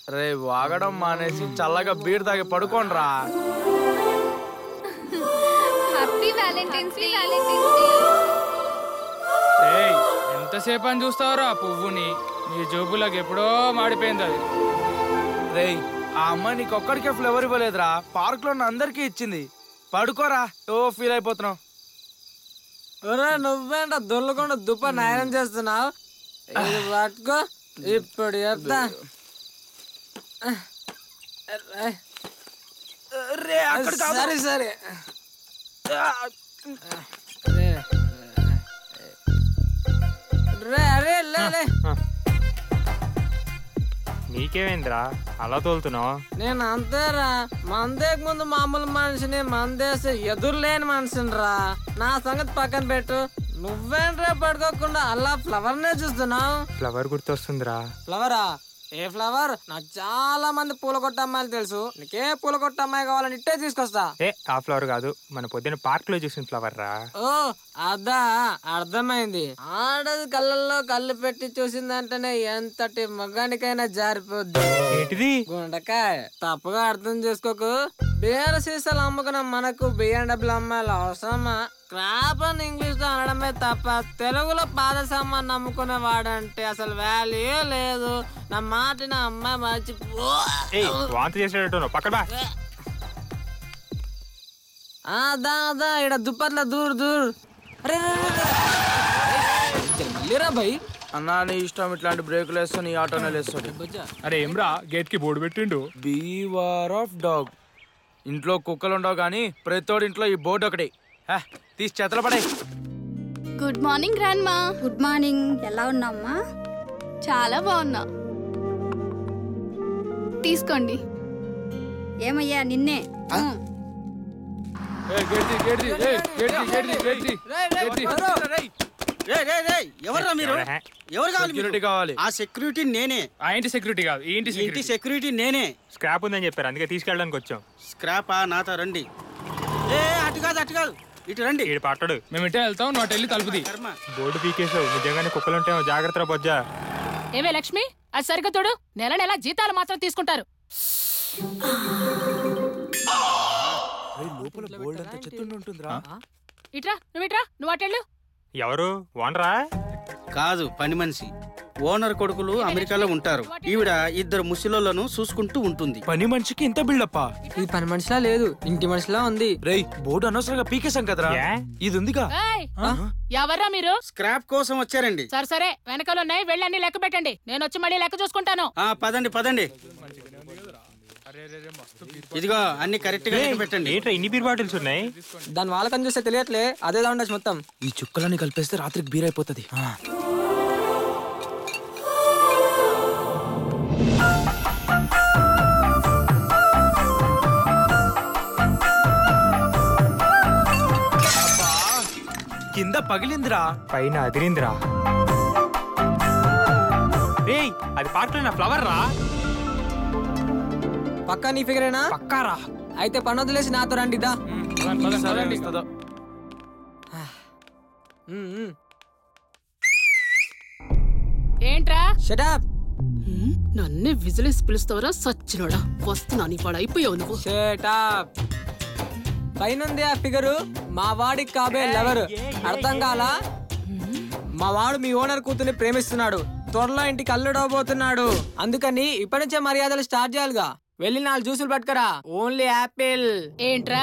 రే వాగడం మానేసి చల్లగా బీర్ తాగి పడుకోండ్రా happy Valentine's day Valentine's day ఏయ్ ఎంతసేపు అని చూస్తావురా ఆ పువ్వుని నీ జోబులకు ఎప్పుడో మాడిపోయింది అది రేయ్ ఆ అమ్మాయి నీకు ఒక్కడికే ఫ్లేవర్ ఇవ్వలేదురా పార్క్ లో ఉన్న అందరికీ ఇచ్చింది పడుకోరా ఓ ఫీల్ అయిపోతున్నావు ఒరే నువ్వేంట దొల్లకుండా దుప్ప నాయనం చేస్తున్నావు ఇది పట్టుకో ఇప్పుడు చెప్తా రే అక్కడ కాదు. సరే సరే రే అరే లే లే నీకేమైందిరా అలా తోలుతున్నావు నేను అంతేరా మందేకి ముందు మామూలు మనిషిని మందేసి ఎదురులేని మనిషిని రా నా సంగతి పక్కన పెట్టు నువ్వేంట్రా పడుకోకుండా అలా ఫ్లవర్ నే చూస్తున్నావు ఫ్లవర్ గుర్తొస్తుందిరా ఫ్లవరా ఏ ఫ్లవర్ నాకు చాలా మంది పూల కొట్ట అమ్మాయిలు తెలుసు నీకే పూల కొట్ట అమ్మాయి కావాలని ఇట్టే తీసుకొస్తా ఏ ఆ ఫ్లవర్ కాదు మన పొద్దున్న పార్క్ లో చూసిన ఫ్లవర్ రా ఓ అదా అర్థమైంది ఆడది కళ్ళల్లో కళ్ళు పెట్టి చూసిందంటేనే ఎంతటి మగానికైనా జారిపోద్ది ఏంటిది గుండకాయ తప్పుగా అర్థం చేసుకోకు బీర సీసాలు అమ్ముకున్న మనకు బిఎండబ్ల్యూ అమ్మాయిలు అవసరమా క్రాప్ అని ఇంగ్లీష్ లో అనడమే తప్ప తెలుగులో పాద సామాన్ అమ్ముకునే వాడంటే అసలు వాల్యూ లేదు నా మాట నా అమ్మాయి మర్చిపో ఏయ్ వాంతి చేసేటట్టు పక్కన బా అదా అదా ఇక్కడ దుప్పట్ల దూర్ దూర్ అరే రే, రే, రే. జల్దీరా భయ్ అన్నా నీ ఇష్టం ఇట్లాంటి బ్రేకులు వేస్తే నీ ఆటోనే వేస్తాడు అరే ఏమ్రా గేట్ కి బోర్డు పెట్టిండు బీవార్ ఆఫ్ డాగ్ ఇంట్లో కుక్కలు ఉండవు కానీ ప్రతిోడి ఇంట్లో ఈ బోర్డు ఒకటి హ, తీసి చేతలు పడే good morning grandma good morning ఎలా ఉన్నామ్మా చాలా బాగున్నా తీసుకోండి ఏమయ్యా నిన్నే ఉం. ఎవర్రా మీరు ఎవరా? ఎవరు కావాలి సెక్యూరిటీ మీకు? కావాలి ఆ సెక్యూరిటీ నేనే ఆ ఇంటి సెక్యూరిటీ కాదు ఈ ఇంటి ఇంటి సెక్యూరిటీ సెక్యూరిటీ నేనే స్క్రాప్ ఉందని చెప్పారు అందుకే తీసుకెళ్ళడానికి వచ్చాం స్క్రాపా నాతో రండి ఏ అటు కాదు అటు కాదు ఇటు రండి ఈడు పట్టడు మేము ఇటే వెళ్తాం నువ్వు అటు వెళ్ళి తలుపుది కర్మ బోర్డు పీకేసావు నిజంగానే కుక్కలుంటేమో జాగ్రత్త బొజ్జా ఏవే లక్ష్మి అది సరిగ్గా తోడు నెల నెల జీతాలు మాత్రం తీసుకుంటారు లోపల బోల్డ్ అంతా చెత్తుండి ఉంటుందిరా ఇట్రా నువ్వు ఇట్రా నువ్వు అటెళ్ళు ఎవరు ఓనరా కాదు పని మనిషి ఓనర్ కొడుకులు అమెరికాలో ఉంటారు ఈవిడ ఇద్దరు ముసలోళ్ళను చూసుకుంటూ ఉంటుంది పని మనిషికి ఇంత బిల్డప్పా ఇది పని మనిషిలా లేదు ఇంటి మనిషిలా ఉంది రేయ్ బోర్డు అనవసరంగా పీకేశాం కదరా ఏ? ఇది ఉందిగా ఏయ్, ఎవర్రా మీరు స్క్రాప్ కోసం వచ్చారండి సరే సరే వెనకాల ఉన్నాయి వెళ్ళి అన్ని లెక్క పెట్టండి నేను వచ్చి మళ్ళీ లెక్క చూసుకుంటాను ఆ పదండి పదండి ఇదిగో అన్ని కరెక్ట్ గా లెక్క పెట్టండి ఏంట్రా ఇన్ని బీర్ బాటిల్స్ ఉన్నాయి దాని వాళ్ళకని చూస్తే తెలియట్లే అదే ఉండొచ్చు మొత్తం ఈ చుక్కలన్నీ కలిపేస్తే రాత్రికి బీర్ అయిపోతుంది కింద పగిలిందిరా పైన అదిరిందిరా ఏయ్ అది పార్క్ లో నా ఫ్లవర్ రా పక్కా నీ ఫిగరేనా పక్కారా అయితే పని వదిలేసి నాతో రండి దా సరే ఇస్తుందో. ఏంట్రా షటప్ నన్నే విజిలేసి పిలుస్తావరా సచ్చినోడా వస్తున్నా నీ వాడు అయిపోయావు నువ్వు షటప్ పైనుంది ఆ ఫిగరు మా వాడికి కాబే లవర్ అర్థం కాలా మా వాడు మీ ఓనర్ కూతుర్ని ప్రేమిస్తున్నాడు త్వరలో ఇంటికి అల్లుడవబోతున్నాడు అందుకని ఇప్పటి నుంచే మర్యాదలు స్టార్ట్ చేయాలిగా వెళ్ళి నాలుగు జ్యూసులు పట్టుకరా ఓన్లీ యాపిల్ ఏంట్రా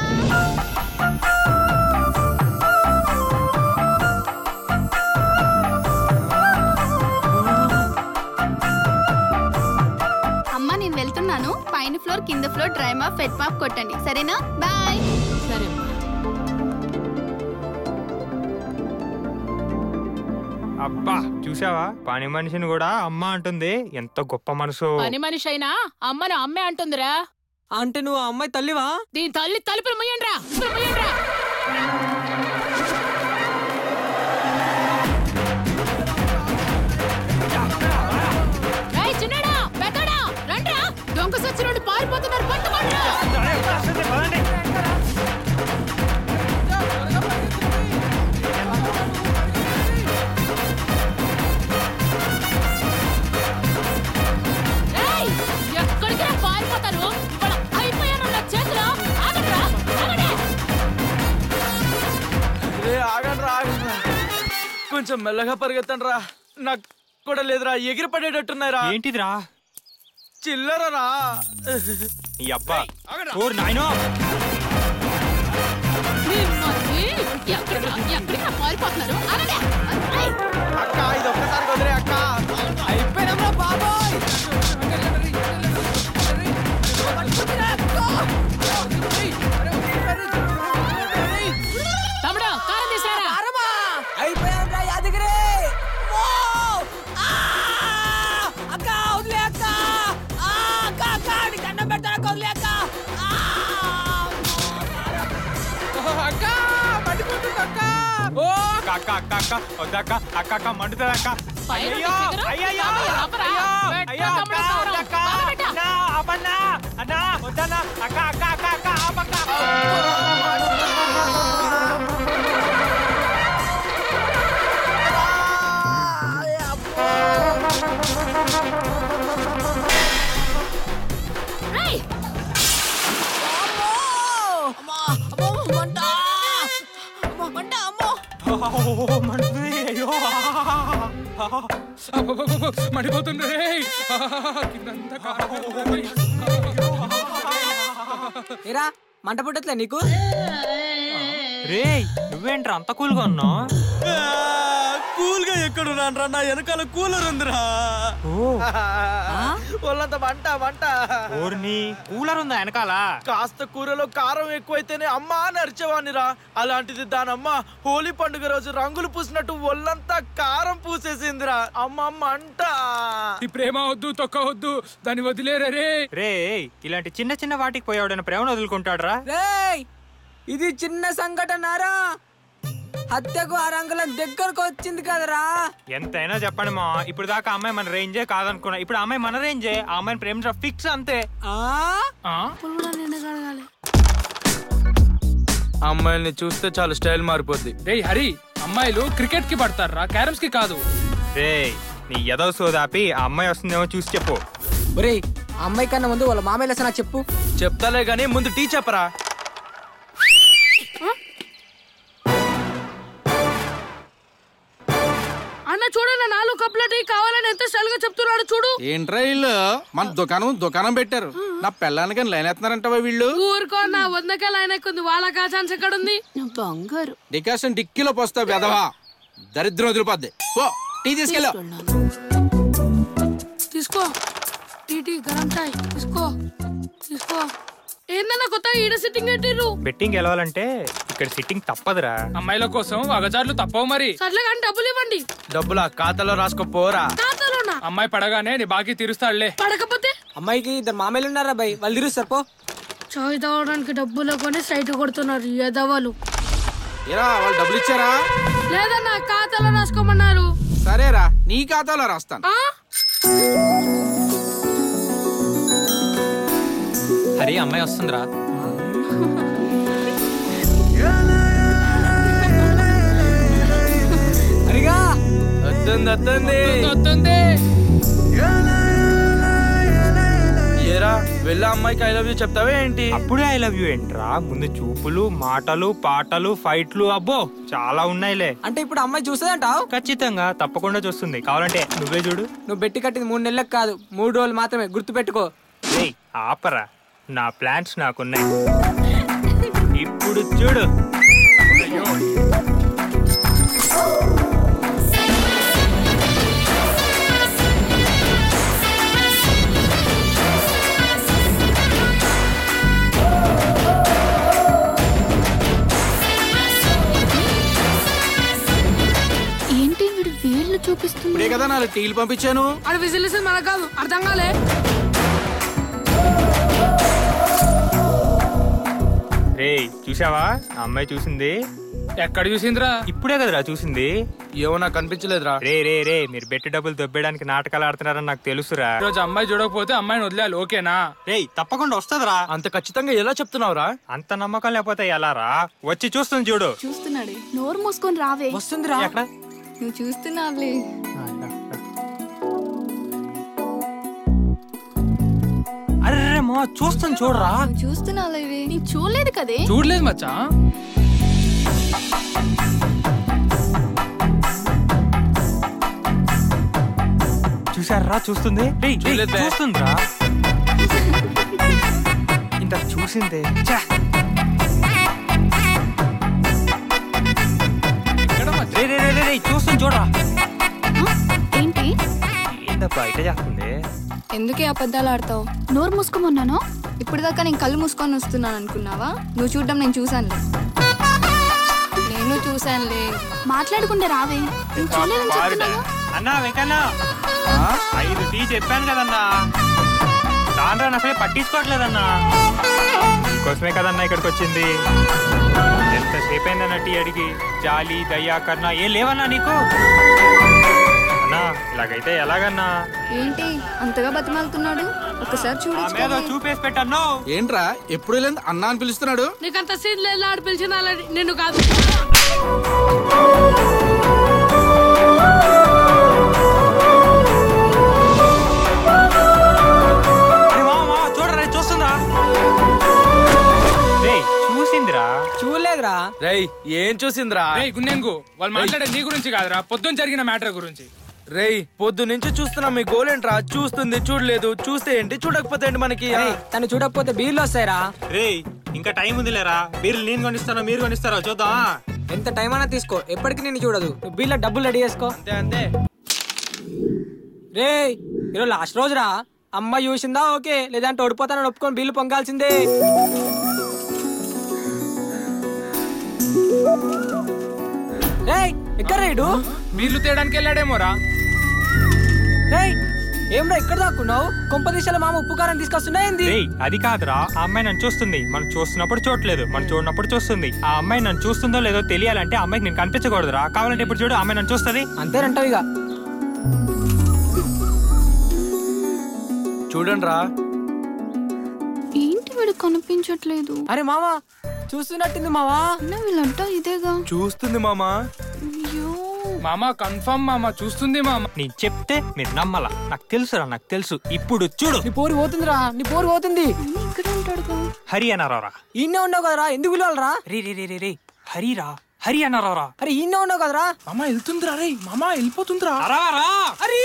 అమ్మా నేను వెళ్తున్నాను పైన ఫ్లోర్ కింద floor dry mop wet mop కొట్టండి సరేనా బాయ్ సరే అబ్బా చూసావా పని మనిషిని కూడా అమ్మ అంటుంది ఎంత గొప్ప మనసు పని మనిషి అయినా అమ్మను అమ్మే అంటుందిరా అంటే నువ్వు ఆ అమ్మాయి తల్లివా దీని తల్లి తలుపులు ముయ్యండ్రా తలుపులు ముయ్యండ్రా ఏయ్, చిన్నోడా, పెద్దోడా, రండ్రా. దొంగ సచ్చినోడు పారిపోతున్నారు పట్టుకోండ్రా. ఏయ్, కొంచెం మెల్లగా పరిగెత్తండి రా నాకు కూడా లేదురా ఎగిరి పడేటట్టున్నాయిరా ఏంటిదిరా చిల్లరరా ఈ అబ్బా ఓర్ నాయనో మిమ్మల్ని ఎక్కడ ఎక్కడికి పారిపోతున్నారు అరే అక్క ఇది ఒక్కసారి వదిలే అక్క అయిపోయినా బాబాయ్ తమ్ముడు కారం తీసారా అయిపోయాం యాదగిరి ఓ! ఆ! అక్క వదిలే అక్క ఆ! అక్క అక్క నీకు దండం పెడతాను అక్క వదిలే అక్క ఆ! అక్క మండిపోతుంది అక్క ఓ అక్క అక్క అక్క అక్క వద్దక్క అక్క అక్క మండుతుంది అక్క పైన అయ్యో ఫిగరు, అయ్యయ్యో తమ్ముడు ఆపరా. అయ్యో పెట్టు అయ్యో తమ్ముడు అక్క కారం. వద్దక్క బాగా పెట్టు. అన్నా ఆపన్నా అన్నా వద్దన్నా అక్క అక్క అక్క అక్క ఆపక్క రేయ్, అమ్మో! అమ్మో! మంట! అమ్మో! మంట! అమ్మో! ఓ, మండుతుంది అయ్యో అబ్బబ్బబ్బబ్బ, మండిపోతుంది రే కిందంతా కారం అయిపోయింది. ఏరా మంట పుట్టట్లే నీకు రేయ్ నువ్వేంట్రా అంత కూల్గా ఉన్నావు కూల్ గా ఎక్కడున్నాను రా నా వెనకాల కూలర్ ఉందిరా ఓ వాళ్ళంత వంట వంట ఓర్ని కూలర్ ఉందా వెనకాల కాస్త కూరలో కారం ఎక్కువైతేనే అమ్మా అని అరిచేవాడినిరా అలాంటిది దానమ్మ హోలీ పండుగ రోజు రంగులు పూసినట్టు ఒళ్ళంతా కారం పూసేసిందిరా అమ్మ మంట ఈ ప్రేమ వద్దు తొక్క వద్దు దాన్ని వదిలేరే రే రేయ్ ఇలాంటి చిన్న చిన్న వాటికి పోయాడని ప్రేమను వదులుకుంటాడురా రేయ్ ఇది చిన్న సంఘటనారా హత్యకు ఆ రంగుల దగ్గరకు వచ్చింది కదరా ఎంతైనా చెప్పండి మా ఇప్పుడు దాకా ఆ అమ్మాయి మన రేంజే కాదనుకున్నా ఇప్పుడు ఆ అమ్మాయి మన రేంజే ఆ అమ్మాయిని ప్రేమించడం ఫిక్స్ అంతే ఆ ఆ? అమ్మాయిల్ని చూస్తే చాలా స్టైల్ మారిపోద్ది రేయ్ హరి అమ్మాయిలు క్రికెట్ కి పడతారా క్యారమ్స్ కి కాదు రేయ్ నీ ఎదవ సోదాపి ఆ అమ్మాయి వస్తుందేమో చూసి చెప్పు ఒరేయ్ ఆ అమ్మాయి కన్నా ముందు వాళ్ళ మామయ్య లెసన చెప్పు చెప్తాలే గానీ ముందు టీ చెప్పరా అన్న చూడన్న నాలుగు కప్పుల టీ కావాలని ఎంత స్టైల్ గా చెప్తున్నాడు చూడు ఏంట్రా వీళ్ళు మన దుకాణం దుకాణం పెట్టారు నా పెళ్ళానికి లైన్ ఎత్తున్నారంటవా వీళ్ళు ఊరుకో నా వందకే లైన్ ఎక్కుంది వాళ్ళ ఛాన్స్ ఎక్కడ ఉంది బంగారు డికాషన్ డిక్కీలో పోస్తా వెదవా దరిద్రం వదిలిపోద్ది పో టీ తీసుకెళ్ళు తీసుకో టీటీ గరం చాయ్ తీసుకో తీసుకో ఏందన్నా కొత్తగా ఈడ సిట్టింగ్ పెట్టిర్రు బెట్టింగ్ గెలవాలంటే ఇక్కడ సిట్టింగ్ తప్పదురా అమ్మాయిల కోసం అగజార్లు తప్పవు మరి సర్లే కానీ డబ్బులు ఇవ్వండి డబ్బులా ఖాతాలో రాసుకో పోరా ఖాతాలోనా అమ్మాయి పడగానే నీ బాకీ తీరుస్తాడులే పడకపోతే అమ్మాయికి ఇద్దరు మామయ్యలు ఉన్నారా బై వాళ్ళు తిరుస్తారు పో చాయ్ తాగడానికి డబ్బులు కొని సైట్ కొడుతున్నారు ఎదవలు ఏరా వాళ్ళు డబ్బులు ఇచ్చారా లేదన్నా ఖాతాలో రాసుకోమన్నారు సరేరా నీ ఖాతాలో రాస్తాను ఆ? హరి అమ్మాయి వస్తుందిరా అరిగా వస్తుంది వస్తుంది వస్తుంది ఏరా వెళ్ళి అమ్మాయికి ఐ లవ్ యూ చెప్తావే ఏంటి అప్పుడే ఐ లవ్ యూ ఏంట్రా ముందు చూపులు మాటలు పాటలు ఫైట్లు అబ్బో చాలా ఉన్నాయిలే అంటే ఇప్పుడు అమ్మాయి చూస్తుందంటావు ఖచ్చితంగా తప్పకుండా చూస్తుంది కావాలంటే నువ్వే చూడు నువ్వు బెట్టి కట్టింది మూడు నెలలకు కాదు మూడు రోజులు మాత్రమే గుర్తు పెట్టుకో రేయ్ ఆపరా నా ప్లాన్స్ నాకున్నాయి ఇప్పుడు చూడు ఏంటి వీడు వేళ్ళు చూపిస్తుంది ఇప్పుడే కదా నాలుగు టీలు పంపించాను ఆడ విజిలేసేది మనకు కాదు అర్థం కాలే రేయ్ చూసావా ఆ అమ్మాయి చూసింది ఎక్కడ చూసిందిరా ఇప్పుడే కదరా చూసింది ఏమో నాకు కనిపించలేదురా రే రే రే మీరు బెట్టి డబ్బులు దొబ్బేయడానికి నాటకాలు ఆడుతున్నారని నాకు తెలుసురా ఈ రోజు అమ్మాయి చూడకపోతే అమ్మాయిని వదిలేయాలి ఓకేనా రేయ్ తప్పకుండా వస్తుందిరా అంత ఖచ్చితంగా ఎలా చెప్తున్నావురా అంత నమ్మకం లేకపోతే ఎలారా వచ్చి చూస్తుంది చూడు చూస్తున్నాడే నోరు మూసుకొని రావే వస్తుందిరా ఎక్కడ నువ్వు చూస్తున్నావులే అరే మా చూస్తాను చూడరా నువ్వు చూస్తున్నావులేవే నీకు చూడలేదు కదే చూడలేదు మచ్చా చూసారా చూస్తుంది రేయ్, రేయ్, చూడలేదు బే. చూస్తుందిరా ఇంత చూసిందే ఛే, ఎక్కడ మచ్చ? రేయ్, రేయ్, రేయ్, రేయ్, రేయ్, చూస్తుంది చూడరా ఆ? ఏంటి ఏందా బయట చేస్తుంది ఎందుకే అబద్ధాలు ఆడతావు నోరు మూసుకోమన్నాను ఇప్పుడు దాకా నేను కళ్ళు మూసుకొని వస్తున్నాను అనుకున్నావా నువ్వు చూడడం నేను చూశానులే నేను చూశానులే మాట్లాడకుండా రావే నేను చూడలేదని చెప్తున్నాను అన్నా వెంకన్న ఐదు టీ చెప్పాను కదన్నా దాంట్లో అసలే పట్టించుకోవట్లేదన్నా నీకోసమే కదన్నా ఇక్కడికి వచ్చింది ఎంతసేపు అయిందన్న టీ అడిగి జాలి దయ్యా కన్నా ఏం లేవన్నా నీకు అన్నా ఇలాగైతే ఎలాగన్నా ఏంటి అంతగా బతిమాలుతున్నాడు ఒకసారి ఆ మీద చూడొచ్చు చూపేసి పెట్టన్నో ఏంట్రా ఎప్పుడు వెళ్ళింది అన్నా అని పిలుస్తున్నాడు నీకంత సీన్ లేదు ఆడు పిలిచిన వాళ్ళని. నిన్ను కాదు చూడరా చూస్తుందా రేయ్ చూసిందిరా చూడలేదురా రేయ్ ఏం చూసిందిరా రేయ్ గున్నెంగు వాళ్ళు మాట్లాడేది నీ గురించి కాదురా పొద్దున జరిగిన మ్యాటర్ గురించి రేయ్ పొద్దు నుంచి చూస్తున్నా మీ గోల్ ఏంట్రా చూస్తుంది చూడలేదు చూస్తే ఏంటి చూడకపోతే ఏంటి మనకి ఏయ్, తను చూడకపోతే బీర్లు వస్తాయిరా రేయ్ ఇంకా టైం ఉంది లేరా బీర్లు నేను కొనిస్తానో మీరు కొనిస్తారో చూద్దాం ఎంత టైం అయినా తీసుకో ఎప్పటికీ నేను చూడదు నువ్వు బీర్ల డబ్బులు రెడీ చేసుకో అంతే అంతే రే ఈరోజు లాస్ట్ రోజురా అమ్మ చూసిందా ఓకే లేదంటే ఓడిపోతానని ఒప్పుకొని బిల్లు పొంగాల్సిందే రేయ్ ఎక్కడ రేడు వీళ్ళు తేయడానికి వెళ్ళాడేమోరా రేయ్ ఏమ్రా ఎక్కడ దాక్కున్నావు కొంపదీశాల మామ ఉప్పు కారం తీసుకొస్తున్నా ఏంది రేయ్ అది కాదురా ఆ అమ్మాయి నన్ను చూస్తుంది మనం చూస్తున్నప్పుడు చూడట్లేదు మనం చూడనప్పుడు చూస్తుంది ఆ అమ్మాయి నన్ను చూస్తుందో లేదో తెలియాలంటే ఆ అమ్మాయికి నేను కనిపించకూడదురా కావాలంటే ఇప్పుడు చూడు ఆ అమ్మాయి నన్ను చూస్తుంది అంతేనంటావు ఇక చూడండి రా ఏంటి వీడు కనిపించట్లేదు అరే మామ చూస్తున్నట్టుంది మావా అన్న వీళ్ళంటా ఇదేగా చూస్తుంది మామా అయ్యో మామ కన్ఫర్మ్ మామ చూస్తుంది మామ నేను చెప్తే మీరు నమ్మలా నాకు తెలుసురా నాకు తెలుసు ఇప్పుడు చూడు నీ పోరు పోతుందిరా నీ పోరు పోతుంది అన్న ఇక్కడ ఉంటాడుగా హరి అన్నారా ఈయనే ఉన్నావు కదరా ఎందుకు పిలవాలరా రే రే రే రే రే హరిరా హరి అన్నారా అరే ఈయనే ఉన్నావు కదరా మామ వెళ్తుందిరా రే మామ వెళ్ళిపోతుందిరా అరారా అరే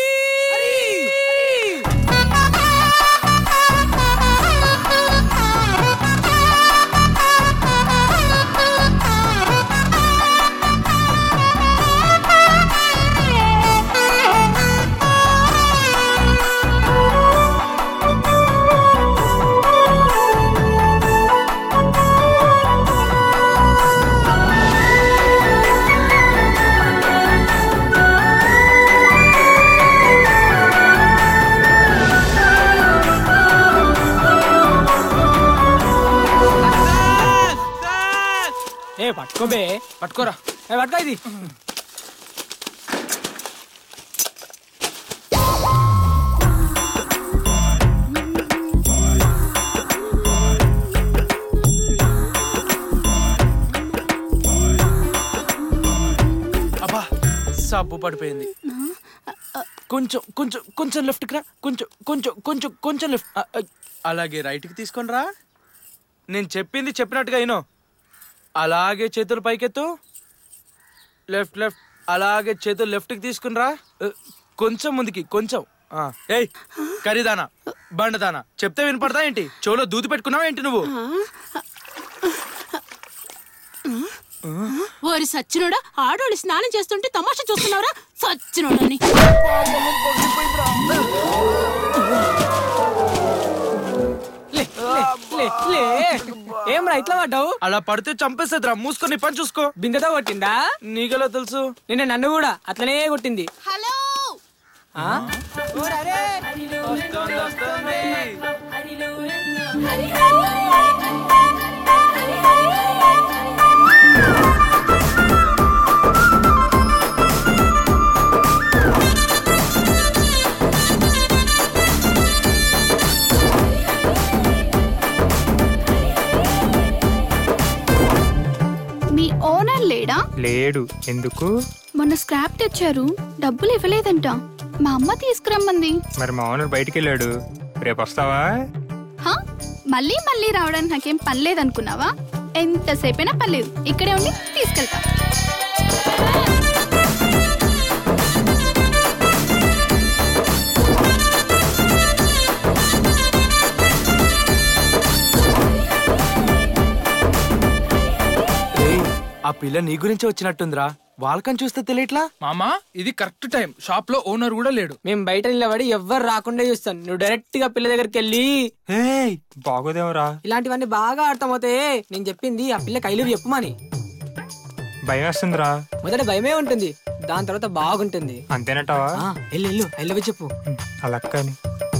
ఏ పట్టుకోబే పట్టుకోరా ఏ పట్టుకో ఇది అబ్బా సబ్బు పడిపోయింది కొంచెం కొంచెం కొంచెం లెఫ్ట్కి రా కొంచెం కొంచెం కొంచెం కొంచెం లెఫ్ట్ ఆ, ఆ, అలాగే రైట్కి తీసుకొని రా నేను చెప్పింది చెప్పినట్టుగా అయినో అలాగే చేతులు పైకెత్తు లెఫ్ట్ లెఫ్ట్ అలాగే చేతులు లెఫ్ట్కి తీసుకుని రా ఆ, కొంచెం ముందుకి కొంచెం ఆ, ఏయ్ ఖరీదానా బండదానా చెప్తే వినపడతా ఏంటి చెవులో దూది పెట్టుకున్నావా ఏంటి నువ్వు ఓరి సచ్చినోడా ఆడోళ్ళు స్నానం చేస్తుంటే తమాషా చూస్తున్నావురా సచ్చినోడని లే లే లే లే ఏమ్రా ఇట్లా పడ్డావు అలా పడితే చంపేసేదిరా మూసుకొని పని చూసుకో బిందెతో కొట్టిందా నీకెలా తెలుసు నిన్న నన్ను కూడా అట్లనే కొట్టింది హలో ఆ? ఊరరే. మీ ఓనర్ లేడా లేడు ఎందుకు మొన్న స్క్రాప్ తెచ్చారు డబ్బులు ఇవ్వలేదంట మా అమ్మ తీసుకురమ్మంది మరి మా ఓనర్ బయటికి వెళ్ళాడు రేపు వస్తావా హా? మళ్ళీ మళ్ళీ రావడానికి నాకేం పని లేదనుకున్నావా ఎంతసేపైనా పర్లేదు ఇక్కడే ఉండి తీసుకెళ్తా ఆ పిల్ల నీ గురించి వచ్చినట్టుందిరా వాళ్ళకని చూస్తే తెలియట్లా మామా ఇది కరెక్ట్ టైం షాప్ లో ఓనర్ కూడా లేడు మేము బయట నిలబడి ఎవ్వరు రాకుండా చూస్తాను నువ్వు డైరెక్ట్ గా పిల్ల దగ్గరికి వెళ్ళి బాగోదేమరా ఇలాంటివన్నీ బాగా అర్థమవుతాయి నేను చెప్పింది ఆ పిల్ల కైలు చెప్పమని భయం వేస్తుందిరా మొదట భయమే ఉంటుంది దాని తర్వాత బాగుంటుంది అంతేనటావా ఆ, వెళ్ళు వెళ్ళు ఐ లవ్ యూ చెప్పు అలా కానీ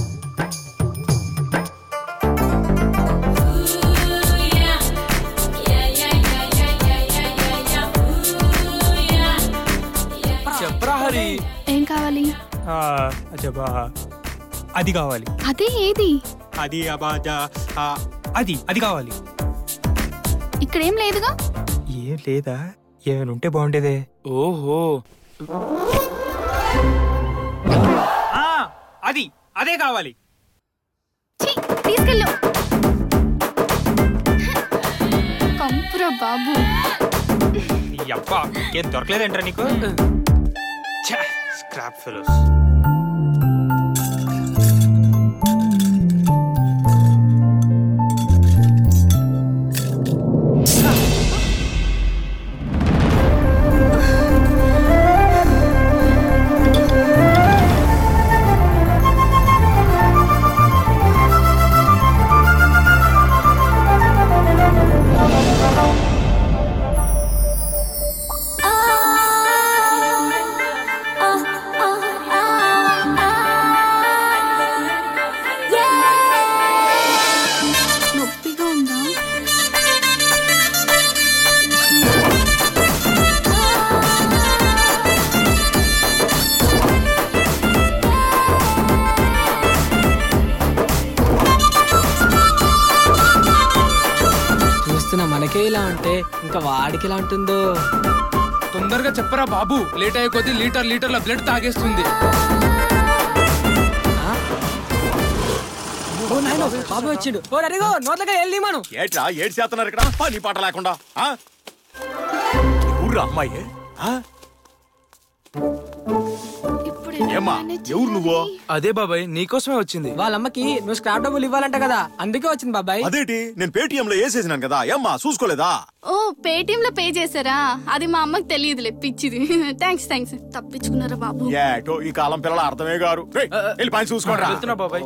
చెప్పరా హరి ఏం కావాలి అజబా అది కావాలి అదే ఏది అది అబాజా ఆ, అది అది కావాలి ఇక్కడేం లేదుగా ఏం లేదా ఏమైనా ఉంటే బాగుండేదే ఓహో ఆ, అది అదే కావాలి ఛీ, తీసుకెళ్ళు కంపురా బాబు ఈ అబ్బా ఏం దొరకలేదంటారా నీకు స్క్రాప్ ఫెలోస్ నొప్పిగా ఉందా చూస్తున్నా మనకే ఇలా ఉంటే ఇంకా వాడికి ఎలా ఉంటుందో తొందరగా చెప్పరా బాబు లేట్ అయ్యే కొద్దీ లీటర్ లీటర్ల బ్లడ్ తాగేస్తుంది ఓ నాయనో బాబు వచ్చిండు ఓ అడిగో నోట్లగా వెళ్ళి మనం ఏట్రా ఏడు చేస్తున్నారు ఇక్కడ పని పాట లేకుండా ఆ? ఊర్రా అమ్మాయి ఆ? ఇప్పుడు ఏమ్మా ఎవరు నువ్వు అదే బాబాయ్ నీకోసమే వచ్చింది వాళ్ళ అమ్మకి నువ్వు స్క్రాప్ డబ్బులు ఇవ్వాలంట కదా అందుకే వచ్చింది బాబాయ్ అదేంటి నేను పేటిఎం లో వేసేసినాను కదా ఏమ్మా చూసుకోలేదా ఓ పేటిఎం లో పే చేశారా అది మా అమ్మకి తెలియదులే పిచ్చిది థ్యాంక్స్ థ్యాంక్స్ తప్పించుకున్నారా బాబు ఏటో ఈ కాలం పిల్లల అర్థమే గారు రేయ్, వెళ్ళి పని చూసుకోండి వెళ్తున్నా బాబాయ్.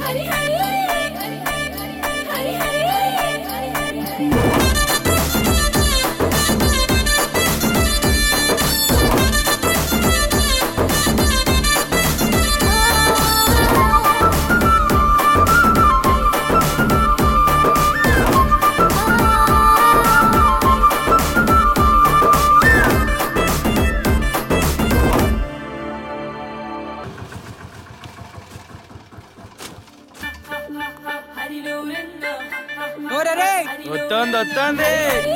ఓ రే రే వస్తుంది వస్తుంది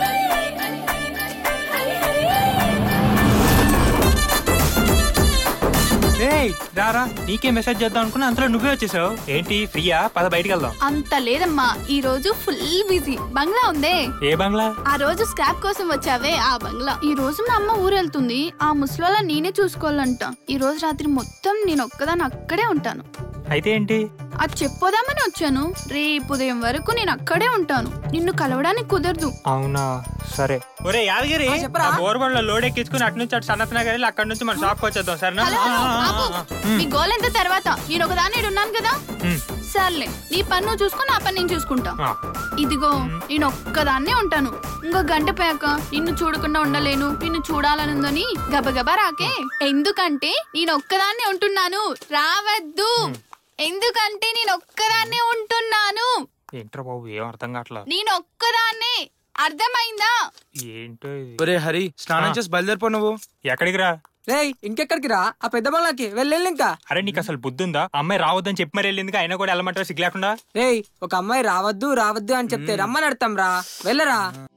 ఏయ్ రారా నీకే మెసేజ్ చేద్దాం అనుకున్నా అంతలో నువ్వే వచ్చేసావు ఏంటి ఫ్రీయా పద బయటికి వెళ్దాం అంత లేదమ్మా ఈ రోజు ఫుల్ బిజీ బంగ్లా ఉందే ఏ బంగ్లా ఆ రోజు స్క్రాప్ కోసం వచ్చావే ఆ బంగ్లా ఈ రోజు మా అమ్మ ఊరెళ్తుంది ఆ ముసలోళ్ళ నేనే చూసుకోవాలంట ఈ రోజు రాత్రి మొత్తం నేను ఒక్కదాన్ని అక్కడే ఉంటాను అయితే ఏంటి అది చెప్పోదామని వచ్చాను రేపు ఉదయం వరకు నేను అక్కడే ఉంటాను నిన్ను కలవడానికి కుదరదు అవునా సరే ఒరే యాదగిరి ఆ, చెప్పరా? బోర్బండ్లో లోడ్ ఎక్కించుకుని అటు నుంచి అటు సన్నత్ నగర్ వెళ్ళి అక్కడ నుంచి మన షాప్కి వచ్చేద్దాం సరేనా హలో హలో ఆపు. మీ గోల్ ఎంత తర్వాత నేను ఒకదాన్ని ఈడ ఉన్నాను కదా ఉమ్. సర్లే నీ పని నువ్వు చూసుకొని నా పని నేను చూసుకుంటా ఆ. ఇదిగో నేను ఒక్కదాన్నే ఉంటాను ఇంకో గంట పోయాక నిన్ను చూడకుండా ఉండలేను నిన్ను చూడాలనుందని గబగబా రాకే ఎందుకంటే నేను ఒక్కదాన్నే ఉంటున్నాను రావద్దు ఎందుకంటే నేను ఒక్కదాన్నే ఉంటున్నాను ఏంట్రా బాబు ఏం అర్థం కావట్లా నేను ఒక్కదాన్నే అర్థమైందా ఏంటో ఇది ఒరే హరి స్నానం ఆ. చేసి బయలుదేరిపో నువ్వు ఎక్కడికి రా రేయ్ ఇంకెక్కడికి రా ఆ పెద్ద బంగ్లాకి వెళ్ళెళ్ళు ఇంకా అరే నీకు అసలు బుద్ధి ఉందా అమ్మాయి రావద్దని చెప్పి మరి వెళ్ళింది అయినా కూడా వెళ్ళమంటారు సిగ్గు లేకుండా రేయ్ ఒక అమ్మాయి రావద్దు రావద్దు అని చెప్తే రమ్మని అడతాం రా వెళ్ళరా